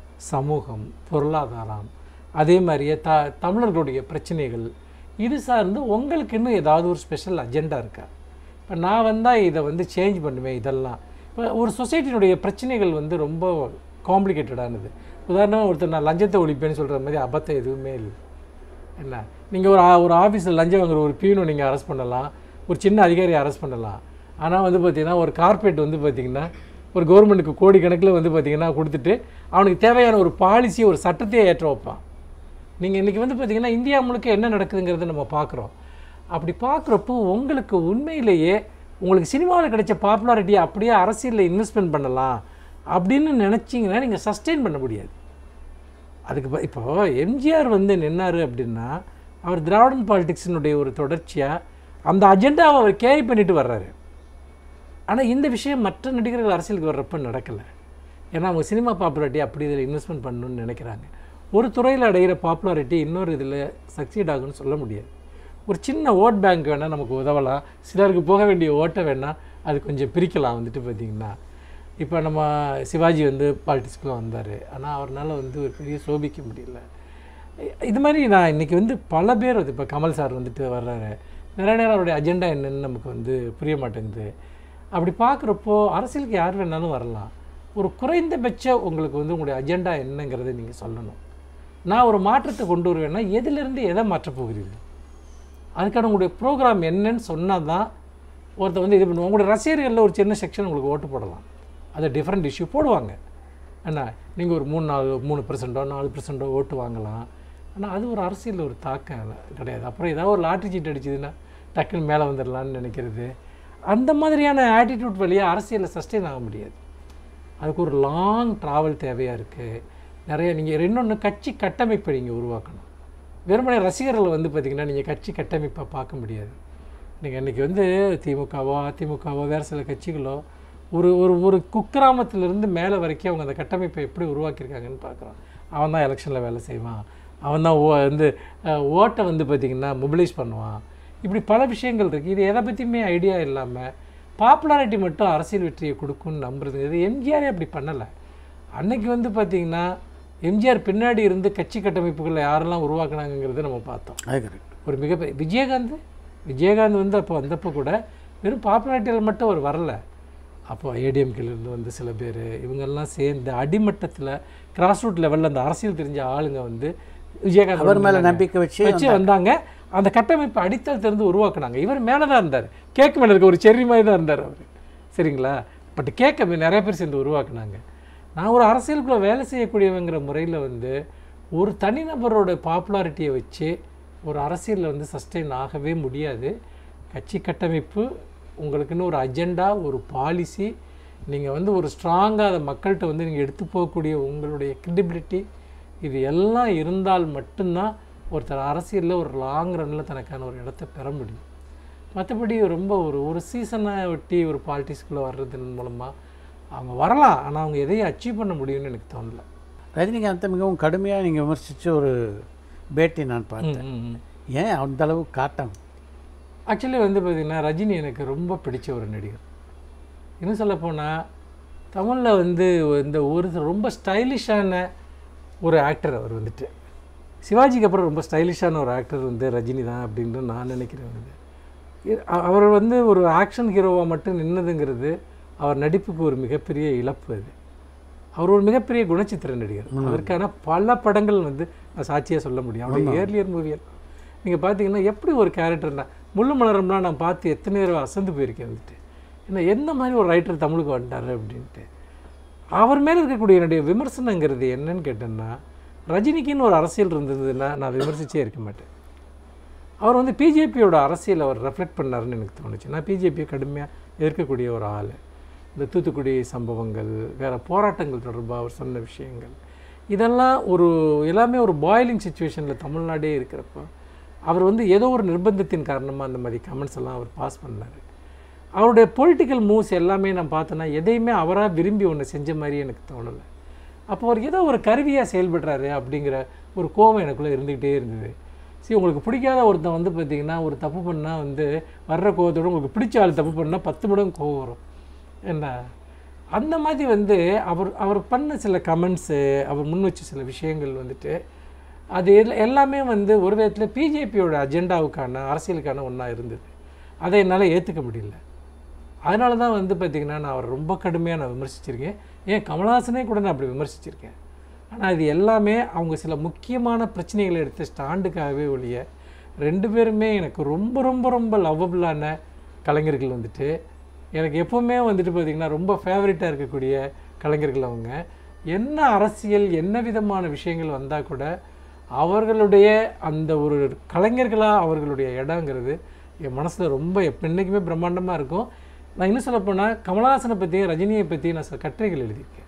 Speaker 3: சமூகம் பொருளாதாரம் அதே மாதிரியே த தமிழர்களுடைய பிரச்சனைகள் இது சார்ந்து உங்களுக்கு இன்னும் ஏதாவது ஒரு ஸ்பெஷல் அஜெண்டா இருக்கா இப்போ நான் வந்தால் இதை வந்து சேஞ்ச் பண்ணுவேன் இதெல்லாம் இப்போ ஒரு சொசைட்டினுடைய பிரச்சனைகள் வந்து ரொம்ப காம்ப்ளிகேட்டடானது உதாரணமாக ஒருத்தர் நான் லஞ்சத்தை ஒழிப்பேன்னு சொல்கிற மாதிரி அபத்தம் எதுவுமே இல்லை என்ன நீங்கள் ஒரு ஆ- ஒரு ஆஃபீஸில் லஞ்சம் வாங்குற ஒரு பியூனை நீங்கள் அரெஸ்ட் பண்ணலாம் ஒரு சின்ன அதிகாரியை அரெஸ்ட் பண்ணலாம் ஆனால் வந்து பார்த்தீங்கன்னா ஒரு கார்ப்பரேட் வந்து பார்த்தீங்கன்னா ஒரு கவர்மெண்ட்டுக்கு கோடிக்கணக்கில் வந்து பார்த்தீங்கன்னா கொடுத்துட்டு அவனுக்கு தேவையான ஒரு பாலிசி ஒரு சட்டத்தையே ஏற்ற வைப்பான் நீங்கள் இன்றைக்கி வந்து பார்த்தீங்கன்னா இந்தியா முழுக்க என்ன நடக்குதுங்கிறத நம்ம பார்க்குறோம் அப்படி பார்க்குறப்போ உங்களுக்கு உண்மையிலேயே உங்களுக்கு சினிமாவில் கிடைச்ச பாப்புலாரிட்டியை அப்படியே அரசியலில் இன்வெஸ்ட்மெண்ட் பண்ணலாம் அப்படின்னு நினச்சிங்கன்னா நீங்கள் சஸ்டெயின் பண்ண முடியாது அதுக்கு ப- இப்போ எம்ஜிஆர் வந்து நின்னாரு அப்படின்னா அவர் திராவிடன் பாலிடிக்ஸினுடைய ஒரு தொடர்ச்சியாக அந்த அஜெண்டாவை அவர் கேரி பண்ணிட்டு வர்றாரு ஆனால் இந்த விஷயம் மற்ற நடிகர்கள் அரசியலுக்கு வர்றப்ப நடக்கலை ஏன்னா அவங்க சினிமா பாப்புலாரிட்டி அப்படி இதில் இன்வெஸ்ட்மெண்ட் பண்ணணும்னு நினைக்கிறாங்க ஒரு துறையில் அடைகிற பாப்புலாரிட்டி இன்னொரு இதில் சக்சீட் ஆகும்னு சொல்ல முடியாது ஒரு சின்ன ஓட் பேங்க் வேணால் நமக்கு உதவலாம் சிலருக்கு போக வேண்டிய ஓட்டை வேணால் அது கொஞ்சம் பிரிக்கலாம் வந்துட்டு பார்த்திங்கன்னா இப்போ நம்ம சிவாஜி வந்து பாலிடிக்ஸ்க்குள்ள வந்தார் ஆனால் அவரால் வந்து ஒரு பெரிய சோபிக்க முடியல இது மாதிரி நான் இன்றைக்கி வந்து பல பேர் வந்து இப்போ கமல் சார் வந்துட்டு வர்றாரு நிறைய நேரம் அவருடைய அஜெண்டா என்னன்னு நமக்கு வந்து புரிய மாட்டேங்குது அப்படி பார்க்குறப்போ அரசியலுக்கு யார் வேணாலும் வரலாம் ஒரு குறைந்தபட்ச உங்களுக்கு வந்து உங்களுடைய அஜெண்டா என்னங்கிறதை நீங்கள் சொல்லணும் நான் ஒரு மாற்றத்தை கொண்டு வருவேன்னா எதிலிருந்து எதை மாற்றப் போகிறீர்கள் அதுக்கான உங்களுடைய ப்ரோக்ராம் என்னன்னு சொன்னால் தான் ஒருத்தர் வந்து இது பண்ணுவோம் உங்களுடைய ரசிகர்களில் ஒரு சின்ன செக்ஷன் உங்களுக்கு ஓட்டு போடலாம் அது டிஃப்ரெண்ட் இஷ்யூ போடுவாங்க என்ன நீங்கள் ஒரு மூணு நாலு மூணு பர்சன்ட்டோ நாலு பர்சன்ட்டோ ஓட்டு வாங்கலாம் ஆனால் அது ஒரு அரசியலில் ஒரு தாக்கம் இல்ல- கிடையாது அப்புறம் ஏதாவது ஒரு லாட்ரி சீட் அடிச்சதுன்னா டக்குன்னு மேலே வந்துடலான்னு நினைக்கிறது அந்த மாதிரியான ஆட்டிடியூட் வழியாக அரசியலில் சஸ்டெயின் ஆக முடியாது அதுக்கு ஒரு லாங் ட்ராவல் தேவையாக இருக்குது நிறைய நீங்கள் இன்னொன்று கட்சி கட்டமைப்பை நீங்கள் உருவாக்கணும் வெறுமனே ரசிகர்கள் வந்து பார்த்திங்கன்னா நீங்கள் கட்சி கட்டமைப்பை பார்க்க முடியாது நீங்கள் இன்றைக்கி வந்து திமுகவோ அதிமுகவோ வேறு சில கட்சிகளோ ஒரு ஒரு ஒரு குக்கிராமத்திலிருந்து மேலே வரைக்கும் அவங்க அந்த கட்டமைப்பை எப்படி உருவாக்கியிருக்காங்கன்னு பார்க்குறோம் அவன் தான் எலெக்ஷனில் வேலை செய்வான் அவன் தான் ஓ வந்து அஹ், ஓட்டை வந்து பார்த்திங்கன்னா மொபிலைஸ் பண்ணுவான் இப்படி பல விஷயங்கள் இருக்குது இது எதை பற்றியுமே ஐடியா இல்லாமல் பாப்புலாரிட்டி மட்டும் அரசியல் வெற்றியை கொடுக்கும்னு நம்புறதுங்கிறது எம்ஜிஆரே அப்படி பண்ணலை அன்னைக்கு வந்து பார்த்திங்கன்னா எம்ஜிஆர் பின்னாடி இருந்து கட்சி கட்டமைப்புகளை யாரெல்லாம் உருவாக்குனாங்கங்கிறத நம்ம பார்த்தோம்
Speaker 2: அது கரெக்ட்
Speaker 3: ஒரு மிகப்பெரிய விஜயகாந்த் விஜயகாந்த் வந்து அப்போ வந்தப்போ கூட வெறும் பாப்புலாரிட்டியில் மட்டும் அவர் வரல அப்போ ஏடிஎம்கேலேருந்து வந்து சில பேர் இவங்கெல்லாம் சேர்ந்து அடிமட்டத்தில் கிராஸ் ரூட் லெவலில் அந்த அரசியல் தெரிஞ்ச ஆளுங்க வந்து விஜயகாந்த்
Speaker 2: அவர் மேலே
Speaker 3: வந்தாங்க.
Speaker 2: நம்பிக்கை வச்சு
Speaker 3: வச்சு வந்தாங்க அந்த கட்டமைப்பு அடித்தளத்திலிருந்து உருவாக்குனாங்க இவர் மேலே தான் இருந்தார் கேக் மேலே இருக்க ஒரு செர்ரி மாதிரி தான் இருந்தார் அவர் சரிங்களா பட் கேக்கை நிறைய பேர் சேர்ந்து உருவாக்குனாங்க நான் ஒரு அரசியலுக்குள்ள வேலை செய்யக்கூடியவங்கிற முறையில் வந்து ஒரு தனிநபரோட பாப்புலாரிட்டியை வச்சு ஒரு அரசியலில் வந்து சஸ்டெயின் ஆகவே முடியாது கட்சி கட்டமைப்பு உங்களுக்குன்னு ஒரு அஜெண்டா ஒரு பாலிசி நீங்கள் வந்து ஒரு ஸ்ட்ராங்காக அதை மக்கள்கிட்ட வந்து நீங்கள் எடுத்து போகக்கூடிய உங்களுடைய கிரெடிபிலிட்டி இது எல்லாம் இருந்தால் மட்டும்தான் ஒருத்தர் அரசியலில் ஒரு லாங் ரன்னில் தனக்கான ஒரு இடத்த பெற முடியும் மற்றபடி ரொம்ப ஒரு ஒரு சீசனை ஒட்டி ஒரு பாலிட்டிக்ஸ்குள்ளே வர்றதன் மூலமாக அவங்க வரலாம் ஆனால் அவங்க எதையும் அச்சீவ் பண்ண முடியும்னு எனக்கு தோணல
Speaker 2: ரஜினிகாந்தை மிகவும் கடுமையாக நீங்கள் விமர்சித்த ஒரு பேட்டி நான் பார்த்தேன் ஏன் அந்த அளவு காட்டம்
Speaker 3: ஆக்சுவலி வந்து பார்த்திங்கன்னா ரஜினி எனக்கு ரொம்ப பிடிச்ச ஒரு நடிகர் இன்னும் சொல்லப்போனால் தமிழில் வந்து இந்த ஒரு ரொம்ப ஸ்டைலிஷான ஒரு ஆக்டர் அவர் வந்துட்டு சிவாஜிக்கு அப்புறம் ரொம்ப ஸ்டைலிஷான ஒரு ஆக்டர் வந்து ரஜினி தான் அப்படின்னு நான் நினைக்கிறேன் வந்து இ- அ- அவர் வந்து ஒரு ஆக்ஷன் ஹீரோவாக மட்டும் நின்னதுங்கிறது அவர் நடிப்புக்கு ஒரு மிகப்பெரிய இழப்பு அது அவர் ஒரு மிகப்பெரிய குணச்சித்திர நடிகர் அதற்கான பல படங்கள் வந்து நான் சாட்சியாக சொல்ல முடியும் அவருடைய ஏர்லியர் மூவியல் நீங்கள் பார்த்தீங்கன்னா எப்படி ஒரு கேரக்டர்னா முள்ளு மலரம்லாம் நான் பார்த்து எத்தனை தடவை அசந்து போயிருக்கேன் வந்துட்டு ஏன்னா எந்த மாதிரி ஒரு ரைட்டர் தமிழுக்கு வந்துட்டாரு அப்படின்ட்டு அவர் மேலே இருக்கக்கூடிய என்னுடைய விமர்சனங்கிறது என்னன்னு கேட்டேன்னா ரஜினிக்குன்னு ஒரு அரசியல் இருந்ததுன்னா நான் விமர்சிச்சே இருக்க மாட்டேன் அவர் வந்து பிஜேபியோட அரசியல் அவர் ரெஃப்ளெக்ட் பண்ணாருன்னு எனக்கு தோணுச்சு நான் பிஜேபியை கடுமையாக எதிர்க்கக்கூடிய ஒரு ஆள் இந்த தூத்துக்குடி சம்பவங்கள் வேறு போராட்டங்கள் தொடர்பாக அவர் சொன்ன விஷயங்கள் இதெல்லாம் ஒரு எல்லாமே ஒரு பாயிலிங் சுச்சுவேஷனில் தமிழ்நாடே இருக்கிறப்போ அவர் வந்து ஏதோ ஒரு நிர்பந்தத்தின் காரணமாக அந்த மாதிரி கமெண்ட்ஸ் எல்லாம் அவர் பாஸ் பண்ணார் அவருடைய பொலிட்டிக்கல் மூவ்ஸ் எல்லாமே நான் பார்த்தேன்னா எதையுமே அவராக விரும்பி ஒன்று செஞ்ச மாதிரி எனக்கு தோணலை அப்போ அவர் ஏதோ ஒரு கருவியாக செயல்படுறாரு அப்படிங்கிற ஒரு கோபம் எனக்குள்ளே இருந்துக்கிட்டே இருந்தது சரி உங்களுக்கு பிடிக்காத ஒருத்தன் வந்து பார்த்தீங்கன்னா ஒரு தப்பு பண்ணால் வந்து வர்ற கோபத்தோட உங்களுக்கு பிடிச்ச ஆள் தப்பு பண்ணால் பத்து மடங்கு கோபம் வரும் என்ன அந்த மாதிரி வந்து அவர் அவர் பண்ண சில கமெண்ட்ஸு அவர் முன் வச்ச சில விஷயங்கள் வந்துட்டு அது எல் எல்லாமே வந்து ஒரு விதத்தில் பிஜேபியோட அஜெண்டாவுக்கான அரசியலுக்கான ஒன்றா இருந்தது அதை என்னால் ஏற்றுக்க முடியல அதனால தான் வந்து பார்த்திங்கன்னா நான் அவர் ரொம்ப கடுமையாக நான் விமர்சிச்சிருக்கேன் ஏன் கமல்ஹாசனே கூட நான் அப்படி விமர்சிச்சிருக்கேன் ஆனால் இது எல்லாமே அவங்க சில முக்கியமான பிரச்சனைகளை எடுத்த ஸ்டாண்டுக்காகவே ஒழிய ரெண்டு பேருமே எனக்கு ரொம்ப ரொம்ப ரொம்ப லவ்வபுளான கலைஞர்கள் வந்துட்டு எனக்கு எப்போவுமே வந்துட்டு பார்த்திங்கன்னா ரொம்ப ஃபேவரட்டாக இருக்கக்கூடிய கலைஞர்கள் அவங்க என்ன அரசியல் என்ன விதமான விஷயங்கள் வந்தால் கூட அவர்களுடைய அந்த ஒரு கலைஞர்களாக அவர்களுடைய இடங்கிறது என் மனசில் ரொம்ப எப்ப- என்னைக்குமே பிரம்மாண்டமாக இருக்கும் நான் இன்னும் சொல்லப்போனால் கமலஹாசனை பற்றியும் ரஜினியை பற்றியும் நான் சில கட்டுரைகள் எழுதியிருக்கேன்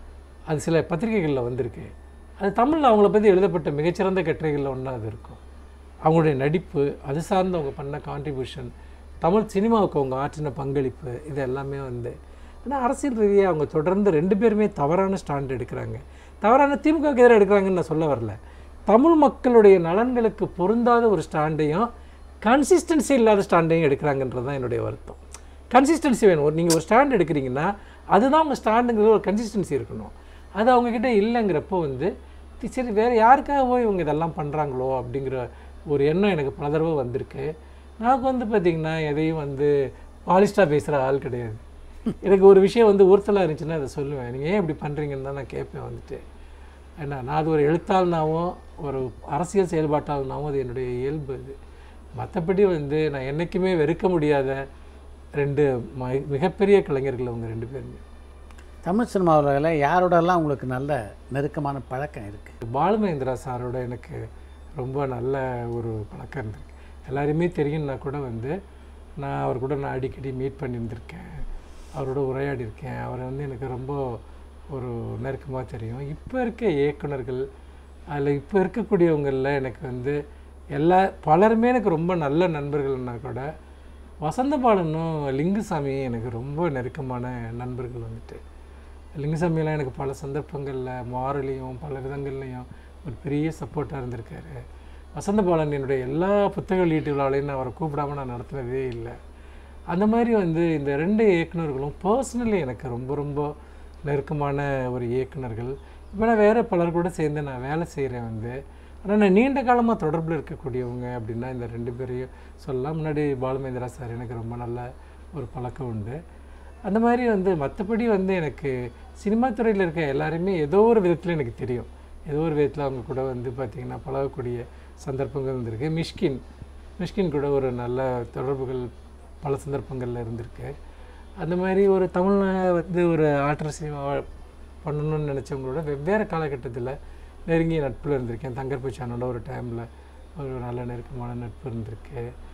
Speaker 3: அது சில பத்திரிகைகளில் வந்திருக்கு அது தமிழில் அவங்கள பற்றி எழுதப்பட்ட மிகச்சிறந்த கட்டுரைகளில் ஒன்றா அது இருக்கும் அவங்களுடைய நடிப்பு அது சார்ந்து அவங்க பண்ண கான்ட்ரிபியூஷன் தமிழ் சினிமாவுக்கு அவங்க ஆற்றின பங்களிப்பு இது எல்லாமே வந்து ஆனால் அரசியல் ரீதியாக அவங்க தொடர்ந்து ரெண்டு பேருமே தவறான ஸ்டாண்ட் எடுக்கிறாங்க தவறான திமுகவுக்கு எதிராக எடுக்கிறாங்கன்னு நான் சொல்ல வரல தமிழ் மக்களுடைய நலன்களுக்கு பொருந்தாத ஒரு ஸ்டாண்டையும் கன்சிஸ்டன்சி இல்லாத ஸ்டாண்டையும் எடுக்கிறாங்கன்றது தான் என்னுடைய வருத்தம் கன்சிஸ்டன்சி வேணும் ஒரு நீங்கள் ஒரு ஸ்டாண்ட் எடுக்கிறீங்கன்னா அதுதான் உங்கள் ஸ்டாண்டுங்கிறது ஒரு கன்சிஸ்டன்சி இருக்கணும் அது அவங்கக்கிட்ட இல்லைங்கிறப்போ வந்து தி- சரி வேறு யாருக்காகவோ இவங்க இதெல்லாம் பண்ணுறாங்களோ அப்படிங்கிற ஒரு எண்ணம் எனக்கு பல தடவை வந்திருக்கு నాకు வந்து பார்த்திங்கன்னா எதையும் வந்து பாலிஸ்டாக பேசுகிற ஆள் கிடையாது எனக்கு ஒரு விஷயம் வந்து உறுத்தலாக இருந்துச்சுன்னா அதை சொல்லுவேன் நீங்கள் ஏன் இப்படி பண்ணுறீங்கன்னு தான் நான் கேட்பேன் வந்துட்டு ஏன்னா நான் அது ஒரு எழுத்தாள்னாவும் ஒரு அரசியல் செயல்பாட்டாள்னாவும் அது என்னுடைய இயல்பு அது மற்றபடி வந்து நான் என்றைக்குமே வெறுக்க முடியாத ரெண்டு ம- மிகப்பெரிய கலைஞர்கள் அவங்க ரெண்டு பேருமே
Speaker 2: தமிழ் சினிமாவில் யாரோடலாம் உங்களுக்கு நல்ல நெருக்கமான பழக்கம் இருக்குது
Speaker 3: பாலுமகேந்திரா சாரோட எனக்கு ரொம்ப நல்ல ஒரு பழக்கம் இருந்திருக்கு எல்லாருமே தெரியும்னா கூட வந்து நான் அவர் கூட நான் அடிக்கடி மீட் பண்ணியிருந்திருக்கேன் அவரோட உரையாடி இருக்கேன் அவரை வந்து எனக்கு ரொம்ப ஒரு நெருக்கமாக தெரியும் இப்போ இருக்க இயக்குனர்கள் அதில் இப்போ இருக்கக்கூடியவங்களில் எனக்கு வந்து எல்லா பலருமே எனக்கு ரொம்ப நல்ல நண்பர்கள்னா கூட வசந்தபாலனும் லிங்குசாமியும் எனக்கு ரொம்ப நெருக்கமான நண்பர்கள் வந்துட்டு லிங்குசாமியெல்லாம் எனக்கு பல சந்தர்ப்பங்களில் மாறலையும் பல விதங்கள்லையும் ஒரு பெரிய சப்போர்ட்டாக இருந்திருக்காரு வசந்தபாலன் என்னுடைய எல்லா புத்தக வெளியீட்டு விழாவிலையும் நான் அவரை கூப்பிடாம நான் நடத்தினதே இல்லை அந்த மாதிரி வந்து இந்த ரெண்டு இயக்குனர்களும் பர்சனலி எனக்கு ரொம்ப ரொம்ப நெருக்கமான ஒரு இயக்குனர்கள் இப்போ நான் வேறு பலர் கூட சேர்ந்து நான் வேலை செய்கிறேன் வந்து ஆனால் நான் நீண்ட காலமாக தொடர்பில் இருக்கக்கூடியவங்க அப்படின்னா இந்த ரெண்டு பேரையும் சொல்லலாம் முன்னாடி பாலுமேந்திரா சார் எனக்கு ரொம்ப நல்ல ஒரு பழக்கம் உண்டு அந்த மாதிரி வந்து மற்றபடி வந்து எனக்கு சினிமா துறையில் இருக்க எல்லாருமே ஏதோ ஒரு விதத்தில் எனக்கு தெரியும் ஏதோ ஒரு விதத்தில் அவங்க கூட வந்து பார்த்திங்கன்னா பழகக்கூடிய சந்தர்ப்பங்கள் இருந்திருக்கு மிஷ்கின் மிஷ்கின் கூட ஒரு நல்ல தொடர்புகள் பல சந்தர்ப்பங்களில் இருந்திருக்கு அந்த மாதிரி ஒரு தமிழில் வந்து ஒரு ஆற்றல் சினிமா பண்ணணும்னு நினச்சவங்களோட வெவ்வேறு காலகட்டத்தில் நெருங்கிய நட்பில் இருந்திருக்கேன் தங்கர்பச்சானோட ஒரு டைமில் ஒரு நல்ல நெருக்கமான நட்பு இருந்திருக்கு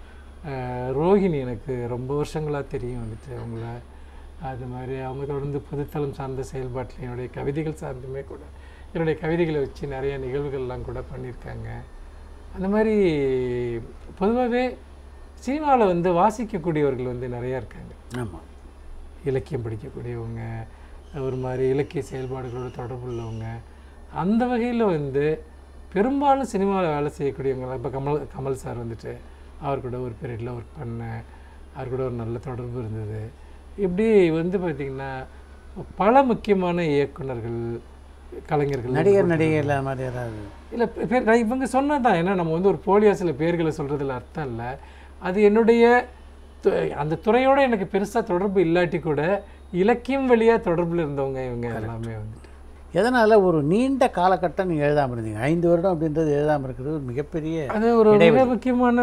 Speaker 3: அஹ், ரோஹிணி எனக்கு ரொம்ப வருஷங்களாக தெரியும் வந்துட்டு அவங்கள அது மாதிரி அவங்க தொடர்ந்து பொதுத்தளம் சார்ந்த செயல்பாட்டில் என்னுடைய கவிதைகள் சார்ந்துமே கூட என்னுடைய கவிதைகளை வச்சு நிறைய நிகழ்வுகள்லாம் கூட பண்ணியிருக்காங்க அந்த மாதிரி பொதுவாகவே சினிமாவில் வந்து வாசிக்கக்கூடியவர்கள் வந்து நிறையா இருக்காங்க
Speaker 2: ஆமாம்
Speaker 3: இலக்கியம் படிக்கக்கூடியவங்க ஒரு மாதிரி இலக்கிய செயல்பாடுகளோட தொடர்பு உள்ளவங்க அந்த வகையில் வந்து பெரும்பாலும் சினிமாவில் வேலை செய்யக்கூடியவங்க இப்போ கமல் கமல் சார் வந்துட்டு அவர் கூட ஒரு பீரியடில் ஒர்க் பண்ணேன் அவர் கூட ஒரு நல்ல தொடர்பு இருந்தது இப்படி வந்து பார்த்திங்கன்னா பல முக்கியமான இயக்குனர்கள் கலைஞர்கள்
Speaker 2: நடிகர் நடிகை இல்லாத மாதிரி ஏதாவது
Speaker 3: இல்லை பேர் நான் இவங்க சொன்னதான் ஏன்னா நம்ம வந்து ஒரு போலியா சில பேர்களை சொல்கிறதுல அர்த்தம் இல்லை அது என்னுடைய து- அந்த துறையோட எனக்கு பெருசாக தொடர்பு இல்லாட்டி கூட இலக்கியம் வழியாக தொடர்பில் இருந்தவங்க இவங்க எல்லாமே வந்துட்டு
Speaker 2: எதனால் ஒரு நீண்ட காலகட்டம் நீங்கள் எழுதாமல் இருந்தீங்க ஐந்து வருடம் அப்படின்றது எழுதாமல் இருக்கிறது ஒரு மிகப்பெரிய
Speaker 3: அது ஒரு மிக முக்கியமான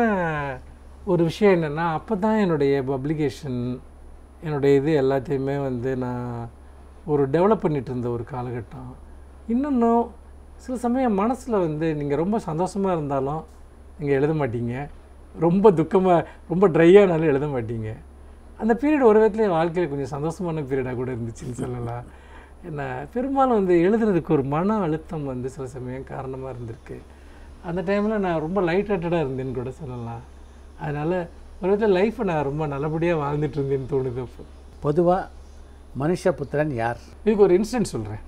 Speaker 3: ஒரு விஷயம் என்னென்னா அப்போ தான் என்னுடைய பப்ளிகேஷன் என்னுடைய இது எல்லாத்தையுமே வந்து நான் ஒரு டெவலப் பண்ணிட்டு இருந்த ஒரு காலகட்டம் இன்னொன்றும் சில சமயம் மனசில் வந்து நீங்கள் ரொம்ப சந்தோஷமாக இருந்தாலும் நீங்கள் எழுத மாட்டீங்க ரொம்ப துக்கமாக ரொம்ப ட்ரையானாலும் எழுத மாட்டீங்க அந்த பீரியட் ஒரு விதத்துல என் வாழ்க்கையில் கொஞ்சம் சந்தோஷமான பீரியடாக கூட இருந்துச்சுன்னு சொல்லலாம் என்ன பெரும்பாலும் வந்து எழுதுறதுக்கு ஒரு மன அழுத்தம் வந்து சில சமயம் காரணமாக இருந்திருக்கு அந்த டைமில் நான் ரொம்ப லைட் ஹார்ட்டடாக இருந்தேன்னு கூட சொல்லலாம் அதனால் ஒரு விதத்தில் லைஃப்பை நான் ரொம்ப நல்லபடியாக வாழ்ந்துட்டு இருந்தேன்னு தோணுது அப்போ
Speaker 2: பொதுவாக மனுஷபுத்திரன் யார்
Speaker 3: இதுக்கு ஒரு இன்சிடென்ட் சொல்கிறேன்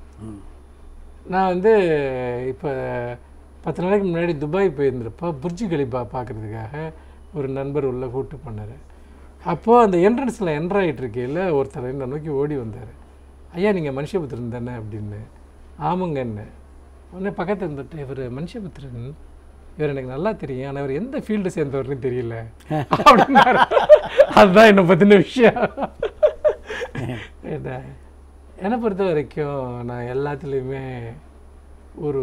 Speaker 3: நான் வந்து இப்போ பத்து நாளைக்கு முன்னாடி துபாய் போயிருந்தப்போ புர்ஜி கலிபா பார்க்குறதுக்காக ஒரு நண்பர் உள்ள கூட்டு பண்ணார் அப்போது அந்த என்ட்ரன்ஸில் என்ட்ரு ஆகிட்டு இருக்கையில் ஒருத்தர் என்னை நோக்கி ஓடி வந்தார் ஐயா நீங்கள் மனுஷபுத்திரன் தானே அப்படின்னு ஆமாங்கன்னு உடனே பக்கத்தில் இருந்துட்டு இவர் மனுஷபுத்திரன் இவர் எனக்கு நல்லா தெரியும் ஆனால் இவர் எந்த ஃபீல்டு சேர்ந்தவர்னு தெரியல அப்படின்னாரு அதுதான் என்னை பற்றின விஷயம் என்ன என்னை பொறுத்த வரைக்கும் நான் எல்லாத்துலேயுமே ஒரு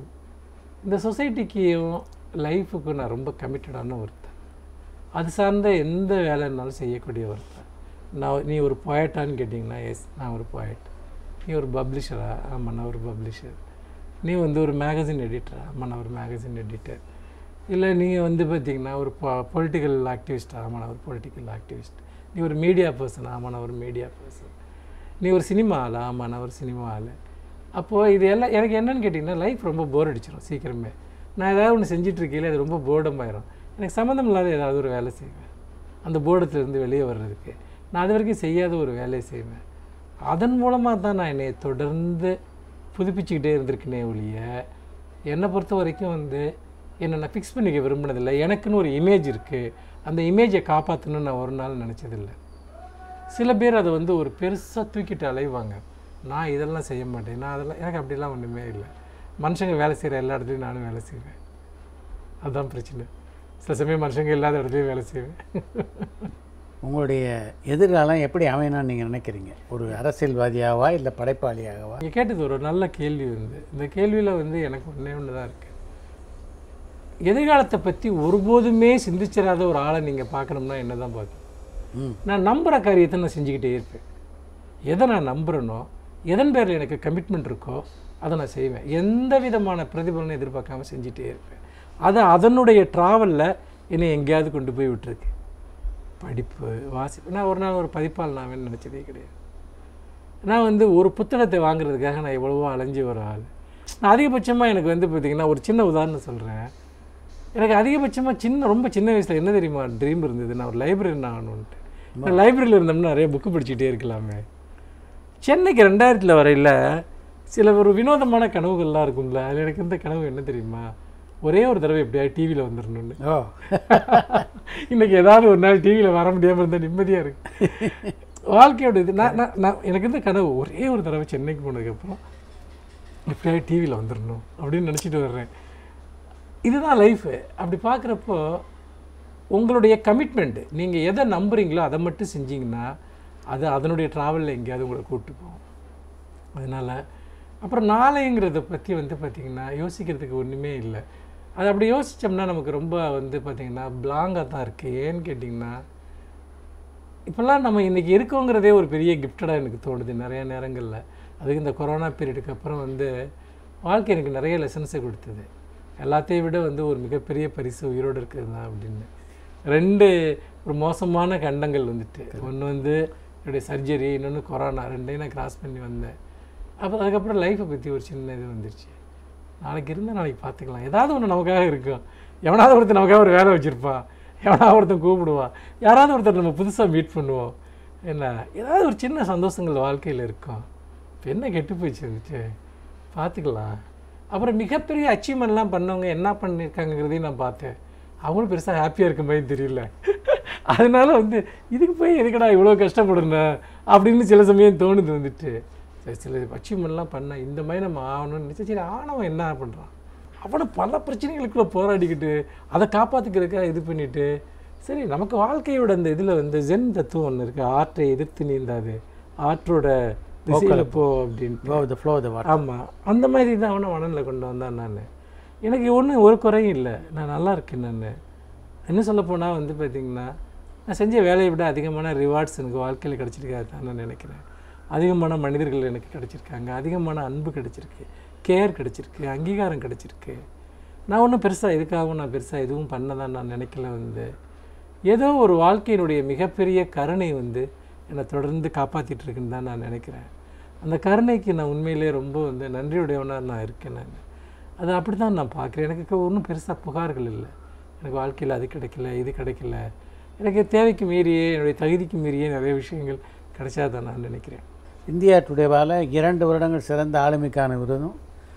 Speaker 3: இந்த சொசைட்டிக்கும் லைஃபுக்கும் நான் ரொம்ப கமிட்டடான ஒருத்தன் அது சார்ந்த எந்த வேலைனாலும் செய்யக்கூடிய ஒருத்தன் நான் நீ ஒரு பொயட்டான்னு கேட்டிங்கன்னா எஸ் நான் ஒரு பொயட் நீ ஒரு பப்ளிஷரா ஆமாம் நான் ஒரு பப்ளிஷர் நீ வந்து ஒரு மேகசின் எடிட்டரா ஆமாம் நான் ஒரு மேகசின் எடிட்டர் இல்லை நீங்கள் வந்து பார்த்தீங்கன்னா ஒரு பொலிட்டிக்கல் ஆக்டிவிஸ்டா ஆமாம் நான் ஒரு பொலிட்டிக்கல் ஆக்டிவிஸ்ட் நீ ஒரு மீடியா பர்சன் ஆமாம் நான் ஒரு மீடியா பர்சன் நீ ஒரு சினிமா ஆள் ஆமாம் நான் ஒரு சினிமா ஆள் அப்போது இது எல்லாம் எனக்கு என்னன்னு கேட்டிங்கன்னா லைஃப் ரொம்ப போர் அடிச்சிடும் சீக்கிரமே நான் ஏதாவது ஒன்று செஞ்சுட்டு இருக்கையில அது ரொம்ப போர்டம் ஆயிரும் எனக்கு சம்மந்தம் இல்லாத ஏதாவது ஒரு வேலை செய்வேன் அந்த போர்டத்துலேருந்து வெளியே வர்றதுக்கு நான் அது வரைக்கும் செய்யாத ஒரு வேலையை செய்வேன் அதன் மூலமாக தான் நான் என்னை தொடர்ந்து புதுப்பிச்சுக்கிட்டே இருந்திருக்கேனே ஒழிய என்னை பொறுத்த வரைக்கும் வந்து என்னை நான் ஃபிக்ஸ் பண்ணிக்க விரும்பினதில்லை எனக்குன்னு ஒரு இமேஜ் இருக்குது அந்த இமேஜை காப்பாற்றணும்னு நான் ஒரு நாள் நினச்சதில்லை சில பேர் அதை வந்து ஒரு பெருசாக தூக்கிட்டு அலைவாங்க நான் இதெல்லாம் செய்ய மாட்டேன் நான் அதெல்லாம் எனக்கு அப்படிலாம் ஒன்றுமே இல்லை மனுஷங்க வேலை செய்கிற எல்லா இடத்துலையும் நானும் வேலை செய்வேன் அதுதான் பிரச்சனை சில சமயம் மனுஷங்க இல்லாத இடத்துலையும் வேலை செய்வேன்
Speaker 2: உங்களுடைய எதிர்காலம் எப்படி அமையணும்னு நீங்கள் நினைக்கிறீங்க ஒரு அரசியல்வாதியாவா இல்லை படைப்பாளியாகவா
Speaker 3: நீங்கள் கேட்டது ஒரு நல்ல கேள்வி வந்து இந்த கேள்வியில் வந்து எனக்கு ஒன்றே ஒன்று தான் இருக்குது எதிர்காலத்தை பற்றி ஒருபோதுமே சிந்திச்சிடாத ஒரு ஆளை நீங்கள் பார்க்கணும்னா என்ன தான் பார்க்கணும்
Speaker 2: ம்
Speaker 3: நான் நம்புகிற காரியத்தை நான் செஞ்சுக்கிட்டே இருப்பேன் எதை நான் நம்புகிறேனோ எதன் பேரில் எனக்கு கமிட்மெண்ட் இருக்கோ அதை நான் செய்வேன் எந்த விதமான பிரதிபலனை எதிர்பார்க்காம செஞ்சுட்டே இருப்பேன் அது அதனுடைய ட்ராவலில் என்னை எங்கேயாவது கொண்டு போய் விட்டுருக்கு படிப்பு வாசிப்பு நான் ஒரு நாள் ஒரு பதிப்பால் நான் வேணும்னு நினச்சதே கிடையாது நான் வந்து ஒரு புத்தகத்தை வாங்குறதுக்காக நான் எவ்வளவோ அலைஞ்சு ஒரு ஆள் நான் அதிகபட்சமாக எனக்கு வந்து பார்த்திங்கன்னா ஒரு சின்ன உதாரணம் சொல்கிறேன் எனக்கு அதிகபட்சமாக சின்ன ரொம்ப சின்ன வயசில் என்ன தெரியுமா ட்ரீம் இருந்தது நான் ஒரு லைப்ரரி ஆகணுன்ட்டு நான் லைப்ரரியில் இருந்தோம்னா நிறைய புக்கு படிச்சுட்டே இருக்கலாமே சென்னைக்கு ரெண்டாயிரத்தில் வரையில் சில ஒரு வினோதமான கனவுகள்லாம் இருக்கும்ல அதில் எனக்கு இருந்த கனவு என்ன தெரியுமா ஒரே ஒரு தடவை எப்படியாவது டிவியில் வந்துடணும்னு
Speaker 2: ஓ
Speaker 3: இன்னைக்கு ஏதாவது ஒரு நாள் டிவியில் வர முடியாமல் இருந்தால் நிம்மதியாக இருக்கு வாழ்க்கையோட இது நான் நான் நான் எனக்கு இருந்த கனவு ஒரே ஒரு தடவை சென்னைக்கு போனதுக்கப்புறம் எப்படியாவது டிவியில் வந்துடணும் அப்படின்னு நினச்சிட்டு வர்றேன் இதுதான் லைஃபு அப்படி பார்க்குறப்போ உங்களுடைய கமிட்மெண்ட்டு நீங்கள் எதை நம்புறீங்களோ அதை மட்டும் செஞ்சீங்கன்னா அது அதனுடைய ட்ராவலில் எங்கேயாவது உங்களை கூப்பிட்டு போகும் அதனால் அப்புறம் நாளைங்கிறத பற்றி வந்து பார்த்திங்கன்னா யோசிக்கிறதுக்கு ஒன்றுமே இல்லை அது அப்படி யோசித்தோம்னா நமக்கு ரொம்ப வந்து பார்த்திங்கன்னா பிளாங்காக தான் இருக்குது ஏன்னு கேட்டிங்கன்னா இப்போல்லாம் நம்ம இன்றைக்கி இருக்கோங்கிறதே ஒரு பெரிய கிஃப்டடாக எனக்கு தோணுது நிறைய நேரங்களில் அதுக்கு இந்த கொரோனா பீரியடுக்கு அப்புறம் வந்து வாழ்க்கை எனக்கு நிறைய லெசன்ஸை கொடுத்தது எல்லாத்தையும் விட வந்து ஒரு மிகப்பெரிய பரிசு உயிரோடு இருக்கிறது தான் அப்படின்னு ரெண்டு ஒரு மோசமான கண்டங்கள் வந்துட்டு ஒன்று வந்து என்னுடைய சர்ஜரி இன்னொன்று கொரோனா ரெண்டையும் நான் கிராஸ் பண்ணி வந்தேன் அப்போ அதுக்கப்புறம் லைஃப்பை பற்றி ஒரு சின்ன இது வந்துருச்சு நாளைக்கு இருந்தால் நாளைக்கு பார்த்துக்கலாம் ஏதாவது ஒன்று நமக்காக இருக்கும் எவனாவது ஒருத்தன் நமக்காக ஒரு வேலை வச்சுருப்பான் எவனாவது ஒருத்தன் கூப்பிடுவான் யாராவது ஒருத்தர் நம்ம புதுசாக மீட் பண்ணுவோம் என்ன ஏதாவது ஒரு சின்ன சந்தோஷங்கள் வாழ்க்கையில் இருக்கும் இப்போ என்ன கெட்டு போயிடுச்சு வந்துட்டு பார்த்துக்கலாம் அப்புறம் மிகப்பெரிய அச்சீவ்மெண்ட்லாம் பண்ணவங்க என்ன பண்ணியிருக்காங்கிறதையும் நான் பார்த்தேன் அவங்களும் பெருசாக ஹாப்பியாக இருக்க மாதிரி தெரியல அதனால வந்து இதுக்கு போய் எதுக்கடா இவ்வளோ கஷ்டப்படணும் அப்படின்னு சில சமயம் தோணுது வந்துட்டு சரி சில அச்சீவ்மெண்ட்லாம் பண்ண இந்த மாதிரி நம்ம ஆகணும்னு நினச்சா சரி ஆனவன் என்ன பண்ணுறான் அவனை பல பிரச்சனைகளுக்குள்ளே போராடிக்கிட்டு அதை காப்பாற்றிக்கிறதுக்காக இது பண்ணிட்டு சரி நமக்கு வாழ்க்கையோட அந்த இதில் வந்து ஜென் தத்துவம் ஒன்று இருக்குது ஆற்றை எதிர்த்து நீந்தாது ஆற்றோட திசையில் போ அப்படின்ட்டு
Speaker 2: கோ த ஃப்ளோ த வாட்டர்
Speaker 3: ஆமாம் அந்த மாதிரி தான் அவனை மனநிலை கொண்டு வந்தான் நான் எனக்கு ஒன்றும் ஒரு குறையும் இல்லை நான் நல்லா இருக்கேன் நான் இன்னும் சொல்ல போனால் வந்து பார்த்திங்கன்னா நான் செஞ்ச வேலையை விட அதிகமான ரிவார்ட்ஸ் எனக்கு வாழ்க்கையில் கிடச்சிருக்காது தான் நான் நினைக்கிறேன் அதிகமான மனிதர்கள் எனக்கு கிடச்சிருக்காங்க அதிகமான அன்பு கிடச்சிருக்கு கேர் கிடச்சிருக்கு அங்கீகாரம் கிடச்சிருக்கு நான் ஒன்றும் பெருசாக இதுக்காகவும் நான் பெருசாக எதுவும் பண்ணதான் நான் நினைக்கல வந்து ஏதோ ஒரு வாழ்க்கையினுடைய மிகப்பெரிய கருணை வந்து என்னை தொடர்ந்து காப்பாற்றிட்டு இருக்குன்னு தான் நான் நினைக்கிறேன் அந்த கருணைக்கு நான் உண்மையிலேயே ரொம்ப வந்து நன்றியுடையவனாக நான் இருக்கேன் நான் அது அப்படி தான் நான் பார்க்குறேன் எனக்கு ஒன்றும் பெருசாக புகார்கள் இல்லை எனக்கு வாழ்க்கையில் அது கிடைக்கல இது கிடைக்கல எனக்கு தேவைக்கு மீறியே என்னுடைய தகுதிக்கு மீறியே நிறைய விஷயங்கள் கிடைச்சாதான் நான் நினைக்கிறேன்
Speaker 2: இந்தியா டுடேவால் இரண்டு வருடங்கள் சிறந்த ஆளுமைக்கான விருதும்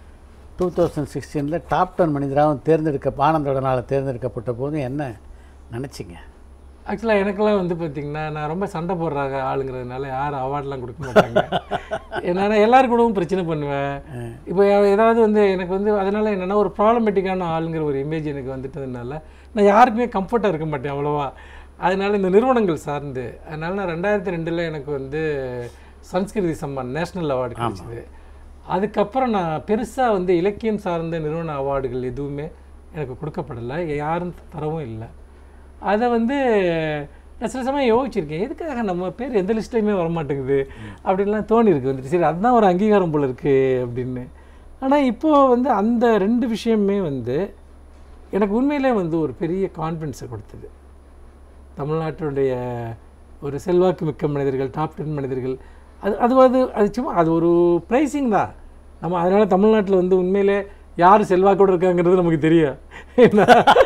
Speaker 2: டூ தௌசண்ட் சிக்ஸ்டீனில் டாப் டென் மனிதராகவும் தேர்ந்தெடுக்க ஆனந்தோடனால் தேர்ந்தெடுக்கப்பட்ட போதும் என்ன நினச்சிங்க
Speaker 3: ஆக்சுவலாக எனக்கெல்லாம் வந்து பார்த்திங்கன்னா நான் ரொம்ப சண்டை போடுறாங்க ஆளுங்கிறதுனால யாரும் அவார்ட்லாம் கொடுக்க மாட்டாங்க ஏன்னா நான் எல்லாரு கூடவும் பிரச்சனை பண்ணுவேன் இப்போ ஏதாவது வந்து எனக்கு வந்து அதனால் என்னென்னா ஒரு ப்ராப்ளமேட்டிக்கான ஆளுங்கிற ஒரு இமேஜ் எனக்கு வந்துட்டதுனால நான் யாருக்குமே கம்ஃபர்ட்டாக இருக்க மாட்டேன் அவ்வளோவா அதனால இந்த நிறுவனங்கள் சார்ந்து அதனால நான் ரெண்டாயிரத்தி ரெண்டில் எனக்கு வந்து சன்ஸ்கிருதி சம்மான் நேஷ்னல் அவார்டு கிடைச்சிது அதுக்கப்புறம் நான் பெருசாக வந்து இலக்கியம் சார்ந்த நிறுவன அவார்டுகள் எதுவுமே எனக்கு கொடுக்கப்படலை யாரும் தரவும் இல்லை அதை வந்து நான் சில சமயம் யோசிச்சிருக்கேன் எதுக்காக நம்ம பேர் எந்த லிஸ்ட்லையுமே வரமாட்டேங்குது அப்படின்லாம் தோணியிருக்கு வந்துட்டு சரி அதுதான் ஒரு அங்கீகாரம் போல இருக்கு அப்படின்னு ஆனால் இப்போது வந்து அந்த ரெண்டு விஷயமே வந்து எனக்கு உண்மையிலே வந்து ஒரு பெரிய கான்ஃபிடென்ஸை கொடுத்தது தமிழ்நாட்டினுடைய ஒரு செல்வாக்கு மிக்க மனிதர்கள் டாப் டென் மனிதர்கள் அது அது வந்து அது சும்மா அது ஒரு ப்ரைஸிங் தான் நம்ம அதனால் தமிழ்நாட்டில் வந்து உண்மையிலே யார் செல்வாக்கோடு இருக்காங்கிறது நமக்கு தெரியும் என்ன